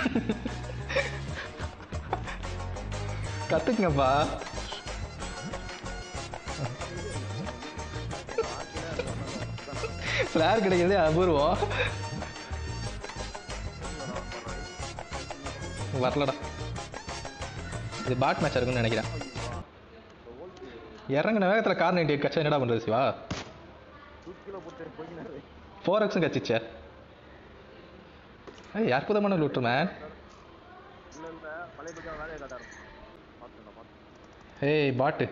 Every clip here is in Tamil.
கத்துக்குங்கப்பா ஃப்ளேர் கிடைக்கிறதே அபூர்வம் வரலடா இது பாட் மேட்ச் இருக்கும்னு நினைக்கிறேன் இறங்கின வேகத்தில் கார் நைன்டி எயிட் கச்சா என்னடா பண்ணுறது சிவா ஃபோர் எக்ஸும் கச்சிச்சே ஏய் அற்புதமான லூட்ரு மேன் ஏய் பாட்டு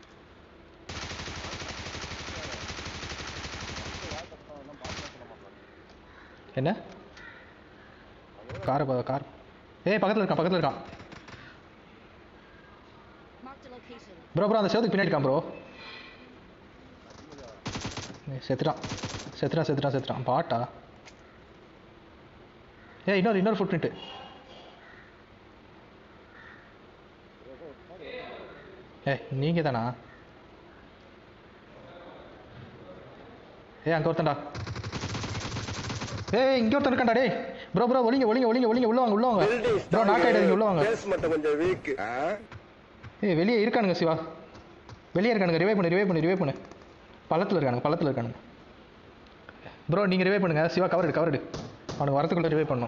என்ன கார் கார் ஏய் பக்கத்தில் இருக்கான் பக்கத்தில் இருக்கான் Marked a location. Bro bro அந்த செவத்துக்கு பின்னாடி இருக்கான் ப்ரோ செத்துட்டான் செத்துட்டான் செத்துட்டான் செத்துட்டான் பாட்டா ஏய் இன்னொரு இன்னொரு ஃபுட் பிரிண்ட்டு ஏய் நீங்கள் தானா ஏய் அங்கே ஒருத்தன்டா ஏய் இங்கே ஒருத்தன் இருக்கான்டா டேய் ப்ரோ ப்ரோ ஒளிங்க ஒளிங்க ஒளிங்க ஒளிங்க உள்ள வாங்க உள்ள வாங்க ப்ரோ நாக் ஆகிடாதீங்க உள்ள வாங்க பேஸ் மட்டும் கொஞ்சம் வீக் ஏய் வெளியே இருக்கானுங்க சிவா வெளியே இருக்கானுங்க ரிவைவ் பண்ணு ரிவைவ் பண்ணு ரிவைவ் பண்ணு பள்ளத்தில் இருக்கானுங்க பள்ளத்தில் இருக்கானுங்க ப்ரோ நீங்கள் ரிவைவ் பண்ணுங்க சிவா கவர் எடு கவர் எடு அவனுக்கு வரத்துக்குள்ளே ரிவைவ் பண்ணணும்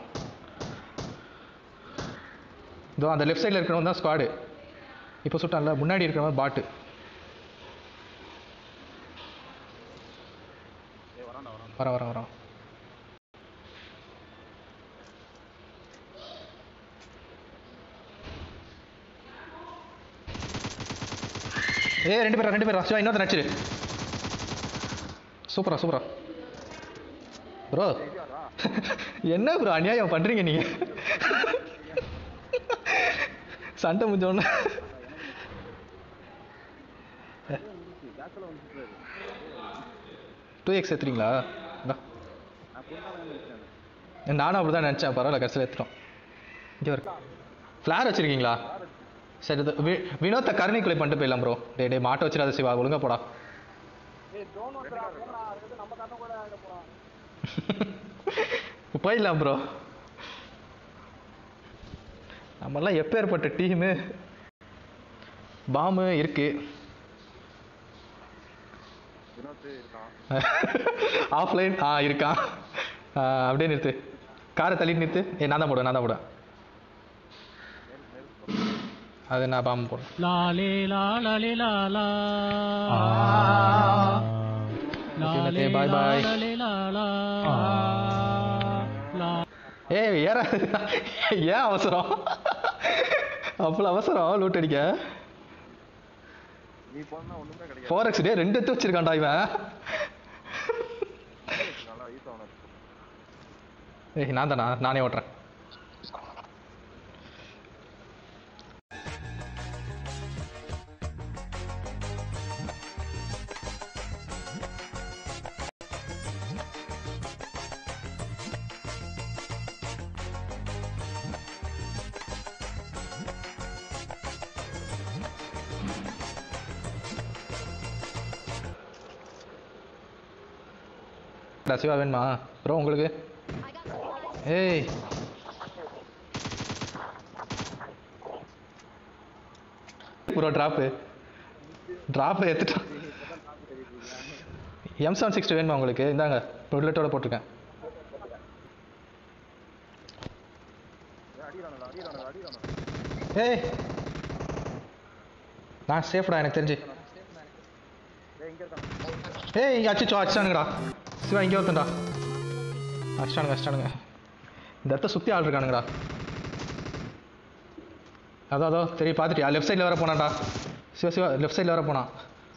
இதோ அந்த லெஃப்ட் சைடில் இருக்கிறவன் தான் ஸ்குவாடு இப்போ சுட்டான்ல முன்னாடி இருக்கிறவன் பாட்டு வர வர வரோம் ஏய் ரெண்டு பேரா ரெண்டு பேரா சிவா இன்னொருத்தர் நடிச்சிரு சூப்பரா சூப்பரா ப்ரோ என்ன ப்ரோ அநியாயம் பண்றீங்க நீங்க சண்டை முடிஞ்சோன்னு டூ எக்ஸ் எடுத்துறீங்களா இந்தா. நானும் அப்படி தான் நினச்சேன் பரவாயில்ல கடைசியில் எடுத்துட்டோம் இங்கே ஒரு ஃப்ளார் வச்சுருக்கீங்களா சரி இது வி வினோத்தை கருணை கொலை பண்ணிட்டு போயிடலாம் ப்ரோ டே டே மாட்டை வச்சிடாத சிவா ஒழுங்கா போடா போயிடலாம் ப்ரோ நம்மெல்லாம் எப்பேற்பட்ட டீமு பாமு இருக்கு ஆஃப்லைன் ஆ இருக்கான் ஆ, அப்படியே நிறுத்து காரை தள்ளிட்டு நிறுத்து ஏ நான் தான் போடுவேன் நான் தான் போடுவேன் அது நான் பாம்பு போடுறேன் லாலே லாலே Lala Okay, bye bye. லாலே Lala லா ஏய் ஏற ஏன் அவசரம் அவ்வளோ அவசரம் லூட் அடிக்க நீ போனா ஒண்ணுமே கிடைக்காது ஃபோர் எக்ஸ் டே ரெண்டு எடுத்து வச்சிருக்கான்டா இவன் நல்லா ஈஸா உனக்கு ஏய் நான் தானா நானே ஓட்டுறேன் டா, சிவா வேணுமா ப்ரோ உங்களுக்கு I got supplies. ஏய் ப்ரோ ட்ராப்பு ட்ராப்பு எடுத்துட்டான் எம் செவன் சிக்ஸ்டி வேணுமா உங்களுக்கு இந்தாங்க புல்லட்டோட போட்டிருக்கேன் அடிக்கிறானுடா அடிக்கிறானுடா அடிக்கிறானுடா ஏய் நான் சேஃப்டா எனக்கு தெரிஞ்சு ஏய் இங்க இருக்கான் ஏய் இங்கே அச்சிச்சோ அடிச்சானுங்கடா சிவா இங்கே ஒருத்தன்டா அடிச்சானுங்க அடிச்சானுங்க இந்த இடத்த சுற்றி ஆள் இருக்கானுங்கடா அதோ அதோ தெரியும் பார்த்துட்டியா லெஃப்ட் சைடில் வர போனான்டா சிவா சிவா லெஃப்ட் சைடில் வர போனான்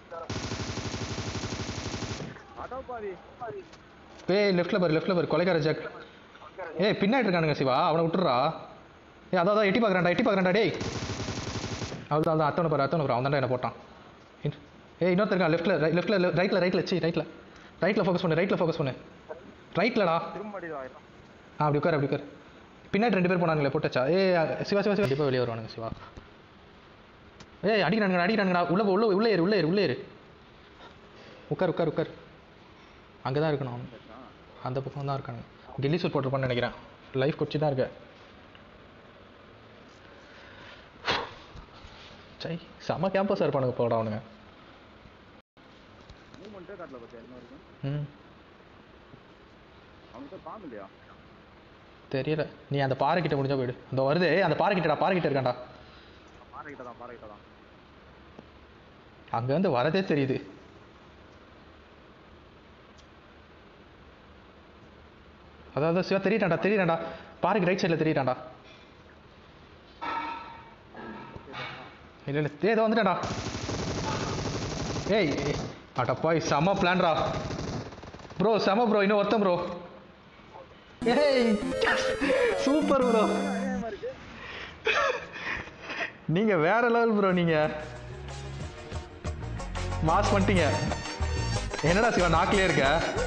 அடோ பாவி ஏய் லெஃப்ட்டில் பாரு லெஃப்ட்டில் பாரு கொலைக்கார ஜாக் ஏய் பின்னாடி இருக்கானுங்க சிவா அவனை விட்டுறா ஏய் அதான் அதான் எட்டி பார்க்குறான்டா எட்டி பார்க்குறான்டா டேய் அவ்வளோதான் அதான் அத்தவனை பாரு அத்தவனை பாரு அவன் தான்டா என்ன போட்டான் இன்- ஏய் இன்னொருத்தர் இருக்கான் லெஃப்ட்டில் லெஃப்ட்டில் ரைட்டில் ரைட்டில் சி ரைட்டில் ரைட்டில் ஃபோக்கஸ் பண்ணு ரைட்டில் ஃபோக்கஸ் பண்ணு ரைட்லடா திரும்ப அடிக்கிறான் ஆ அப்படி உட்கார் அப்படி உட்கார் பின்னாடி ரெண்டு பேர் போனாங்களே போட்டச்சா ஏ சிவா சிவா சிவா கண்டிப்பாக வெளியே வருவானுங்க சிவா ஏய் அடிக்கிறானுங்க அடிக்கிறானுங்கடா உள்ள போ, உள்ள போ, உள்ளே ஏறு உள்ளே ஏறு உள்ளே ஏறு உட்கார் உட்கார் உட்கார் அங்கே தான் இருக்கணும் அவன் அந்த பக்கம் தான் இருக்கானுங்க கில்லி சூட் போட்டிருப்பான்னு நினைக்கிறேன் லைஃப் குடிச்சு தான் இருக்க சை செம்ம கேம்பஸாக இருப்பானுங்க போடா அவனுங்க மூமெண்ட்டே காட்டல பார்த்தியா என்ன வரைக்கும் ம் அவனுக்கு பாம்பு இல்லையா தெரியல நீ அந்த பாறை கிட்ட முடிஞ்சா போயிடு அந்த வருது ஏய், அந்த பாறை கிட்டடா பாறை கிட்ட இருக்கான்டா பாறை கிட்ட தான் பாறை கிட்ட தான் அங்கேருந்து வரதே தெரியுது அதாவது சிவா தெரியட்டான்டா தெரியட்டான்டா பாறைக்கு ரைட் சைடில் தெரியட்டான்டா இல்லை இல்லை ஏதோ வந்துட்டேன்டா ஏய் ஏய், அடப்பாய் செம பிளான்டா ப்ரோ செம ப்ரோ இன்னும் ஒருத்தன் ப்ரோ ஏய் சூப்பர் ப்ரோ நீங்க வேற லெவல் ப்ரோ நீங்க மாஸ் பண்ணிட்டீங்க என்னடா சிவா நாக்கிலே இருக்க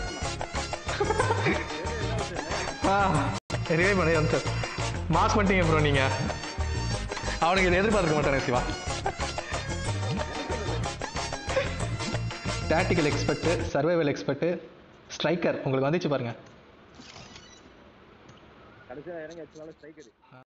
ஆ ரிவை பண்ணி வந்து மாஸ் பண்ணிட்டீங்க ப்ரோ நீங்க அவனுக்கு இதை எதிர்பார்க்க மாட்டானே Siva tactical expert survival expert striker உங்களுக்கு வந்துச்சு பாருங்க கடைசியாக இறங்கி வச்சனால ஸ்ட்ரைக்கரு